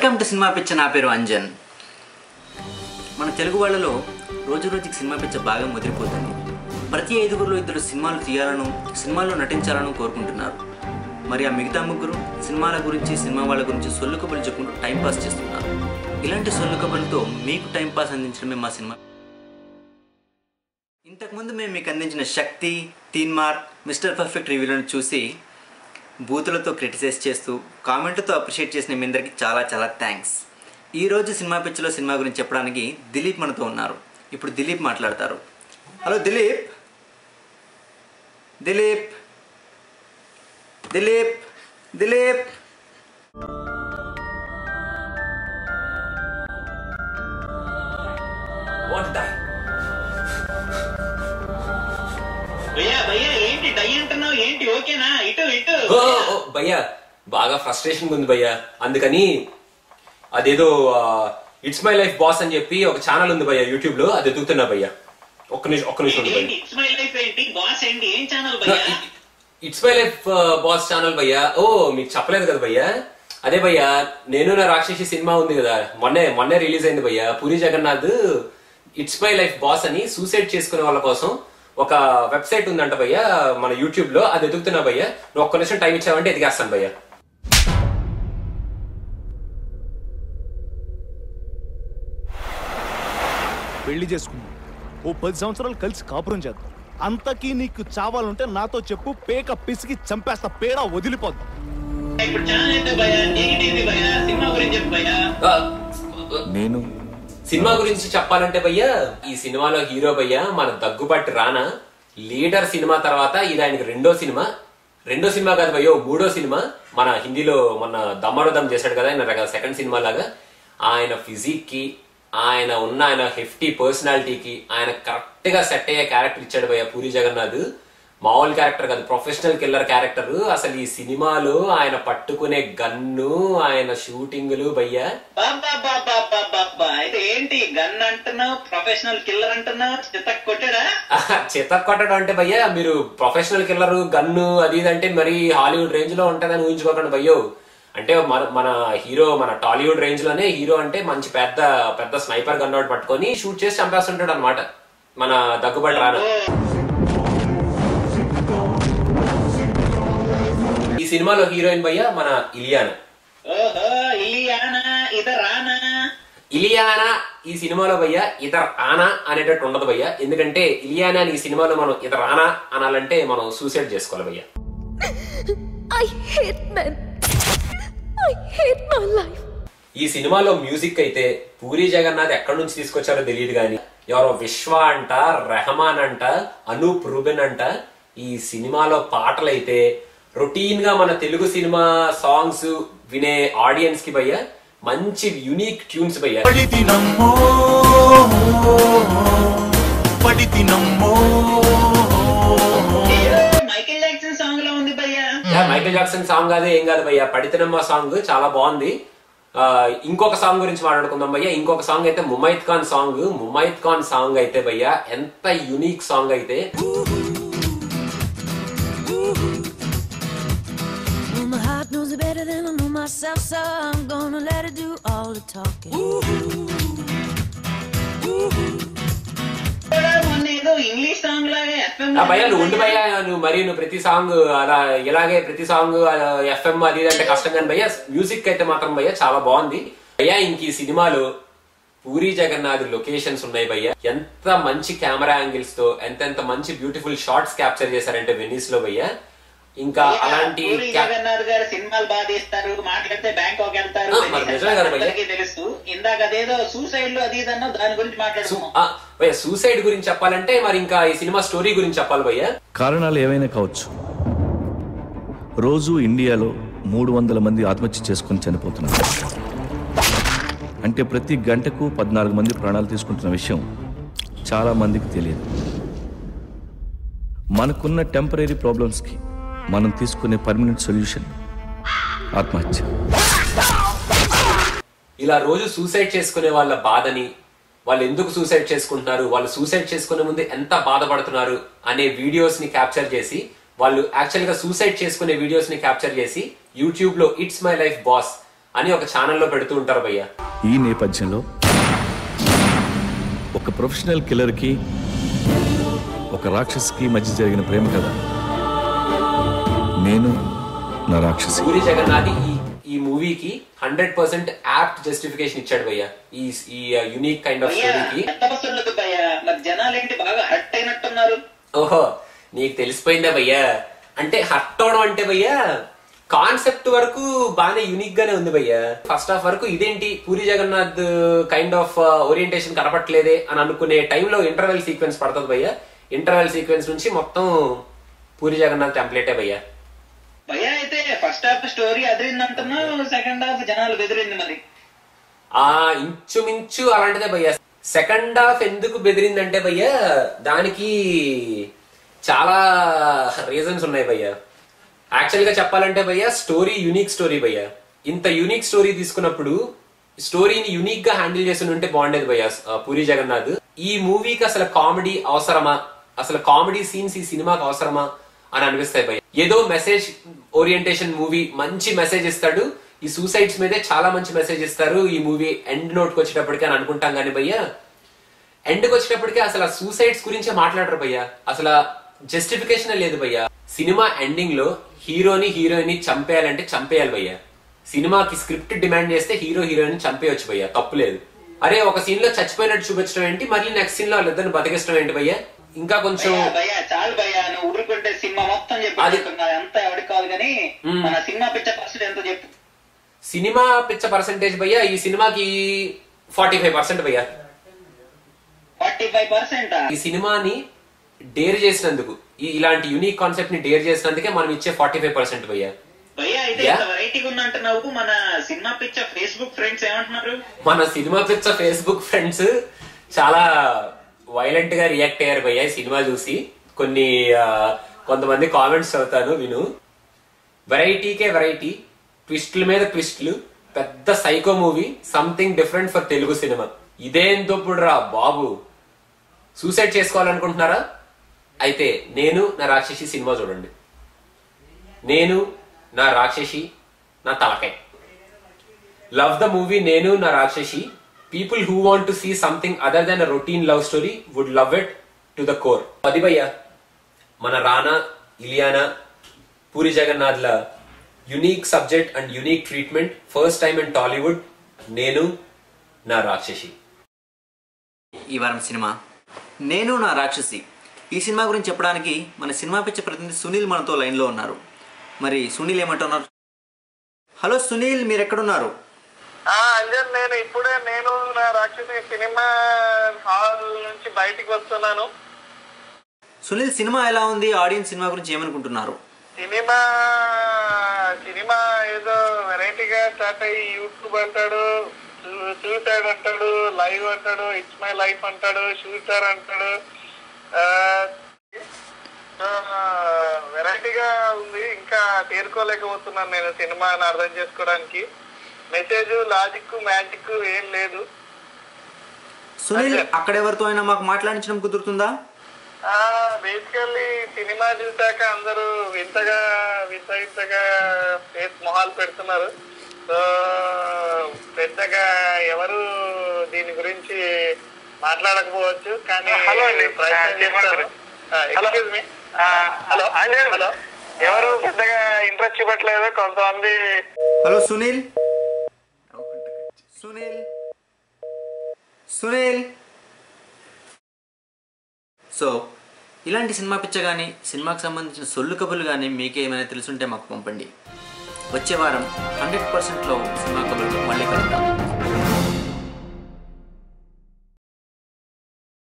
Welcome to cinema పిచ్చ నా పేరు అంజన్ మన తెలుగు వాళ్ళలో రోజు రోజుకి సినిమా పిచ్చ బాగా ముదిరిపోతుంది ప్రతి ఐదుగురిలో ఇద్దరు సినిమాలు తీయాలను సినిమాల్లో నటించాలను కోరుకుంటున్నారు మరి ఆ మిగతా ముగ్గురు సినిమాల గురించి సినిమా వాళ్ళ గురించి సొల్లు కబుర్లు చెప్పుకుంటూ టైంపాస్ చేస్తున్నారు ఇలాంటి సొల్లు కబుర్లతో మీకు టైంపాస్ అందించడమే మా సినిమా ఇంతకుముందు మేము మీకు అందించిన శక్తి తీన్మార్ మిస్టర్ పర్ఫెక్ట్ రివ్యూలను చూసి బూతులతో క్రిటిసైజ్ చేస్తూ కామెంట్లతో అప్రిషియేట్ చేసిన మీ అందరికీ చాలా చాలా థ్యాంక్స్ ఈరోజు సినిమా పిచ్చిలో సినిమా గురించి చెప్పడానికి దిలీప్ మనతో ఉన్నారు ఇప్పుడు దిలీప్ మాట్లాడతారు hello Dilip Dilip Dilip Dilip what die భయ్యా భయ్యా ఏంటి డై అంటున్నావు ఏంటి ఓకేనా ఇటు ఇటు ఓ ఓ, భయ్యా బాగా ఫ్రస్ట్రేషన్ ఉంది భయ్యా అందుకని అదేదో ఇట్స్ మై లైఫ్ బాస్ అని చెప్పి ఒక ఛానల్ ఉంది భయ్యా యూట్యూబ్ లో అది ఎదుగుతున్నా భయ్యా ఒక్క నిమిషం ఒక్క నిమిషం ఉంది ఏంటి భయ్యా ఇట్స్ మై లైఫ్ ఏంటి బాస్ ఏంటి ఏం ఛానల్ భయ్యా it's my life boss channel భయ్యా ఓ మీకు చెప్పలేదు కదా భయ్యా అదే భయ్యా నేను నా రాక్షసి సినిమా ఉంది కదా మొన్నే మొన్నే రిలీజ్ అయింది భయ్యా Puri Jagannadh it's my life boss అని సూసైడ్ చేసుకునే వాళ్ళ కోసం ఒక వెబ్సైట్ ఉందంట భయ్యా మన యూట్యూబ్ లో అది ఎదుగుతున్నా భయ్యా నువ్వు ఒక్క నిమిషం టైం ఇచ్చావంటే ఎదిగేస్తాను భయ్యా పెళ్లి చేసుకుందాం ఓ పది సంవత్సరాలు కలిసి కాపురం చేద్దాం అంతకీ నీకు చావాలంటే నాతో చెప్పు పేక పిసికి చంపేస్తా పేడ వదిలిపోద్దాం ఇప్పుడు ఛానల్ అయితే భయ్యా ఏంటి భయ్యా సినిమా గురించి చెప్పు భయ్యా ఆ, నేను సినిమా గురించి చెప్పాలంటే భయ్యా ఈ సినిమాలో హీరో భయ్యా మన దగ్గుబాటి రానా లీడర్ సినిమా తర్వాత ఇది ఆయనకి రెండో సినిమా రెండో సినిమా కాదు భయ్యో మూడో సినిమా మన హిందీలో మొన్న దమ్మరుదం చేశాడు కదా ఆయన సెకండ్ సినిమా లాగా ఆయన ఫిజిక్ కి ఆయన ఉన్న ఆయన హెఫ్టీ పర్సనాలిటీకి ఆయన కరెక్ట్ గా సెట్ అయ్యే క్యారెక్టర్ ఇచ్చాడు భయ్య పూరి జగన్నాథ్ మామూలు క్యారెక్టర్ కాదు ప్రొఫెషనల్ కిల్లర్ క్యారెక్టర్ అసలు ఈ సినిమాలో ఆయన పట్టుకునే గన్ను ఆయన షూటింగ్లు భయ్యా బాబా బాబా బాబా అయితే ఏంటి గన్ అంటున్నావు ప్రొఫెషనల్ కిల్లర్ అంటున్నావు చితక్ కొట్టాడా చేత కొట్టడం అంటే భయ్యా మీరు ప్రొఫెషనల్ కిల్లర్ గన్ను అది ఇది అంటే మరి హాలీవుడ్ రేంజ్ లో ఉంటదని ఊహించుకోకండి భయ్యో అంటే మన మన హీరో మన టాలీవుడ్ రేంజ్ లోనే హీరో అంటే మంచి పెద్ద పెద్ద స్నైపర్ గన్ ఒకటి పట్టుకొని షూట్ చేసి చంపేస్తుంటాడు అనమాట మన దగ్గుబాటి రానా ఈ సినిమాలో హీరోయిన్ భయ్యా మన ఇలియానా ఓహో ఇలియానా ఇద రానా ఇలియానా ఈ సినిమాలో భయ్యా ఇతర ఆనా అనేటట్టు ఉండదు భయ్యా ఎందుకంటే ఇలియానా ఈ సినిమాలో మనం ఇతర ఆనా అనాలంటే మనం సూసైడ్ చేసుకోవాలి భయ్యా I hate men. I hate my life. ఈ సినిమాలో మ్యూజిక్ అయితే పూరి జగన్నాథ్ ఎక్కడి నుంచి తీసుకొచ్చారో తెలియదు కానీ ఎవరో విశ్వ అంట రెహమాన్ అంట అనూప్ రూబెన్ అంట ఈ సినిమాలో పాటలైతే రొటీన్ గా మన తెలుగు సినిమా సాంగ్స్ వినే ఆడియన్స్ కి భయ్య మంచి యునిక్ ట్యూన్స్ భయ్య పడితి నమ్మో పడితి నమ్మో మైకేల్ జాక్సన్ సాంగ్ లో ఉంది భయ్యా యా, మైకేల్ జాక్సన్ సాంగ్ కాదు ఏం కాదు భయ్య పడితనమ్మ సాంగ్ చాలా బాగుంది ఆ, ఇంకొక సాంగ్ గురించి మాట్లాడుకుందాం భయ్య ఇంకొక సాంగ్ అయితే ముమైత్ ఖాన్ సాంగ్ ముమైత్ ఖాన్ సాంగ్ అయితే భయ్య ఎంత యునిక్ సాంగ్ అయితే Well, my heart knows it better than I know myself, so I'm gonna let it do all the talking. కూడా మొన్న ఏదో ఇంగ్లీష్ సాంగ్ లాగా FM ఆ భయ్య నువ్వు ఉండి భయ్య నువ్వు మరి నువ్వు ప్రతి సాంగ్ అలా ఇలాగే ప్రతి సాంగ్ ఎఫ్ఎం అది ఇది అంటే కష్టం కానీ భయ్య మ్యూజిక్ అయితే మాత్రం భయ్య చాలా బాగుంది భయ్య ఇంక ఈ సినిమాలో పూరి జగన్నాథ్ లొకేషన్స్ ఉన్నాయి భయ్య ఎంత మంచి కెమెరా యాంగిల్స్ తో ఎంత ఎంత మంచి బ్యూటిఫుల్ షార్ట్స్ క్యాప్చర్ చేశారంటే వెనీస్ లో భయ్య ఇంకా అలాంటి పూరి క్యా- జగన్నాథ్ గారు సినిమాలు బాగా తీస్తారు మాట్లాడితే బ్యాంకాక్ వెళ్తారు ఆ, మరి నిజమే కదా భయ్యా? అందరికీ తెలుసు ఇందాక అదేదో సూసైడ్ లో అది ఇది అన్నావు దాని గురించి సు- మాట్లాడుకున్నాం ఆ, భయ్య సూసైడ్ గురించి చెప్పాలంటే మరి ఇంకా ఈ సినిమా స్టోరీ గురించి చెప్పాలి భయ్య కారణాలు ఏవైనా కావచ్చు రోజు ఇండియాలో మూడు వందల మంది ఆత్మహత్య చేసుకుని చనిపోతున్నారు అంటే ప్రతి గంటకు పద్నాలుగు మంది ప్రాణాలు తీసుకుంటున్న విషయం చాలా మందికి తెలియదు మనకున్న టెంపరీ ప్రాబ్లమ్స్కి మనం తీసుకునే పర్మనెంట్ సొల్యూషన్ ఆత్మహత్య ఇలా రోజు సూసైడ్ చేసుకునే వాళ్ళ బాధని వాళ్ళు ఎందుకు సూసైడ్ చేసుకుంటున్నారు వాళ్ళు సూసైడ్ చేసుకునే ముందు ఎంత బాధపడుతున్నారు అనే వీడియోస్ ని క్యాప్చర్ చేసి వాళ్ళు యాక్చువల్ గా సూసైడ్ చేసుకునే వీడియోస్ ని క్యాప్చర్ చేసి యూట్యూబ్ లో ఇట్స్ మై లైఫ్ బాస్ అని ఒక ఛానల్లో పెడుతూ ఉంటారు భయ్య ఈ నేపథ్యంలో ఒక ప్రొఫెషనల్ కిల్లర్కి ఒక రాక్షసికి మధ్య జరిగిన ప్రేమ కథ నేను నా రాక్షసి పూరి జగన్నాథ్ ఈ ఈ మూవీకి హండ్రెడ్ పర్సెంట్ యాప్ట్ జస్టిఫికేషన్ ఇచ్చాడు భయ్య ఈ ఈ యునిక్ కైండ్ ఆఫ్ భయ్యా స్టోరీకి ఎంత వస్తుంది భయ్యా మరి జనాలు ఏంటి బాగా హర్ట్ అయినట్టున్నారు ఓహో నీకు తెలిసిపోయిందా భయ్యా అంటే హర్ట్ అవడం అంటే భయ్యా కాన్సెప్ట్ వరకు బాగానే యూనిక్ గానే ఉంది భయ్యా ఫస్ట్ హాఫ్ వరకు ఇదేంటి Puri Jagannadh kind of orientation కనపట్లేదే అని అనుకునే టైంలో ఇంటర్వెల్ సీక్వెన్స్ పడుతుంది భయ్యా ఇంటర్వెల్ సీక్వెన్స్ నుంచి మొత్తం పూరి జగన్నాథ్ టెంప్లెటే భయ్యా భయ్యా అయితే ఫస్ట్ హాఫ్ స్టోరీ అదిరిందంటున్నావు సెకండ్ హాఫ్ జనాలు బెదిరింది మరి ఆ ఇంచుమించు అలాంటిదే భయ్యా సెకండ్ హాఫ్ ఎందుకు బెదిరిందంటే భయ్యా దానికి చాలా రీజన్స్ ఉన్నాయి భయ్యా యాక్చువల్ గా చెప్పాలంటే భయ్యా స్టోరీ యూనిక్ స్టోరీ భయ్యా ఇంత యూనిక్ స్టోరీ తీసుకున్నప్పుడు స్టోరీని యూనిక్ గా హ్యాండిల్ చేసి ఉంటే బాగుండేది భయ్యా ఆ, పూరి జగన్నాథ్ ఈ మూవీకి అసలు కామెడీ అవసరమా అసలు కామెడీ సీన్స్ ఈ సినిమాకి అవసరమా అని అనిపిస్తాయి భయ్య ఏదో మెసేజ్ ఓరియంటేషన్ మూవీ మంచి మెసేజ్ ఇస్తాడు ఈ సూసైడ్స్ మీదే చాలా మంచి మెసేజ్ ఇస్తారు ఈ మూవీ ఎండ్ నోట్ కి వచ్చేటప్పటికి అని అనుకుంటాం కానీ భయ్యా ఎండ్కి వచ్చేటప్పటికి అసలు ఆ సూసైడ్స్ గురించే మాట్లాడరు భయ్యా అసలు జస్టిఫికేషన్ లేదు భయ్యా సినిమా ఎండింగ్ లో హీరోని హీరోయిన్ ని చంపేయాలంటే చంపేయాలి భయ్యా సినిమాకి స్క్రిప్ట్ డిమాండ్ చేస్తే హీరో హీరోయిన్ చంపేయొచ్చు భయ్యా తప్పు లేదు అరే ఒక సీన్ లో చచ్చిపోయినట్టు చూపించడం ఏంటి మళ్ళీ నెక్స్ట్ సీన్ లో వాళ్ళిద్దరిని బతికించడం ఏంటి భయ్యా ఇంకా కొంచెం భయ్యా భయ్యా చాలు భయ్యా నువ్వు ఊరుకుంటే సినిమా మొత్తం చెప్పి అది- ఎంత ఎవరికి కాదు కానీ మ్మ్. మన సినిమా పిచ్చ పర్సెంట్ ఎంతో చెప్పు సినిమా పిచ్చ పర్సంటేజ్ భయ్యా ఈ సినిమాకి ఫార్టీ ఫైవ్ పర్సెంట్ భయ్యా ఫార్టీ ఫైవ్ పర్సెంట్ ఈ సినిమాని డేర్ చేసినందుకు ఈ ఇలాంటి యూనిక్ కాన్సెప్ట్ ని డేర్ చేసినందుకే మనం ఇచ్చే ఫార్టీ ఫైవ్ పర్సెంట్ భయ్యా భయ్యా అయితే Yeah. ఇంత వెరైటీగా ఉన్నట్టున్నావు మన సినిమా పిచ్చ ఫేస్బుక్ ఫ్రెండ్స్ ఏమంటున్నారు మన సినిమా పిచ్చ ఫేస్బుక్ ఫ్రెండ్స్ చాలా వైలెంట్ గా రియాక్ట్ అయ్యారు భయ్య ఈ సినిమా చూసి కొన్ని ఆ, కొంతమంది కామెంట్స్ చదువుతాను విను వెరైటీకే వెరైటీ ట్విస్ట్ల మీద ట్విస్ట్లు పెద్ద psycho movie something different for Telugu cinema ఇదేం తప్పుడు రా బాబు సూసైడ్ చేసుకోవాలనుకుంటున్నారా అయితే నేను నా రాక్షసి సినిమా చూడండి నేను నా రాక్షసి నా తలకాయ love the movie Nenu Naa Rakshasi people who want to see something other than a routine love story would love it to the core అది భయ్య మన రానా ఇలియానా పూరి జగన్నాథ్ ల unique subject and unique treatment first time in Tollywood Nenu Naa రాక్షసి ఈ వారం సినిమా నేను నా రాక్షసి ఈ సినిమా గురించి చెప్పడానికి మన సినిమా పిచ్చ ప్రతినిధి సునీల్ మనతో లైన్లో ఉన్నారు మరి సునీల్ ఏమంటున్నారు హలో సునీల్ మీరు ఎక్కడున్నారు ఆ అంజన్ నేను ఇప్పుడే నేను నా రాక్షసి సినిమా హాల్ నుంచి బయటికి వస్తున్నాను సునీల్ సినిమా ఎలా ఉంది ఆడియన్స్ సినిమా గురించి ఏమనుకుంటున్నారు సినిమా సినిమా ఏదో వెరైటీగా స్టార్ట్ అయ్యి యూట్యూబ్ అంటాడు సూసైడ్ అంటాడు లైవ్ అంటాడు ఇట్స్ మై లైఫ్ అంటాడు షూటర్ అంటాడు వెరైటీగా ఉంది ఇంకా తేరుకోలేకపోతున్నాను నేను సినిమాని అర్థం చేసుకోవడానికి మెసేజ్ లాజిక్ మ్యాజిక్ ఏం లేదు సునీల్ అక్కడెవరితో అయినా మాకు మాట్లాడించడం కుదురుతుందా బేసికల్లీ సినిమా చూసాక అందరూ వింతగా వింత వింతగా ఫేస్ మొహాలు పెడుతున్నారు సో పెద్దగా ఎవరు దీని గురించి మాట్లాడకపోవచ్చు కానీ ప్రయత్నం చేస్తారు ఎక్స్క్యూజ్ మీ హలో హలో ఎవరు పెద్దగా ఇంట్రెస్ట్ చూపెట్టలేదు కొంతమంది హలో సునీల్ సునీల్ సునీల్ సో ఇలాంటి సినిమా పిచ్చ కానీ సినిమాకి సంబంధించిన సొల్లు కబుర్లు కానీ మీకే ఏమైనా తెలుసుంటే మాకు పంపండి వచ్చే వారం హండ్రెడ్ పర్సెంట్లో సినిమా కబుర్లు మళ్ళీ కలుద్దాం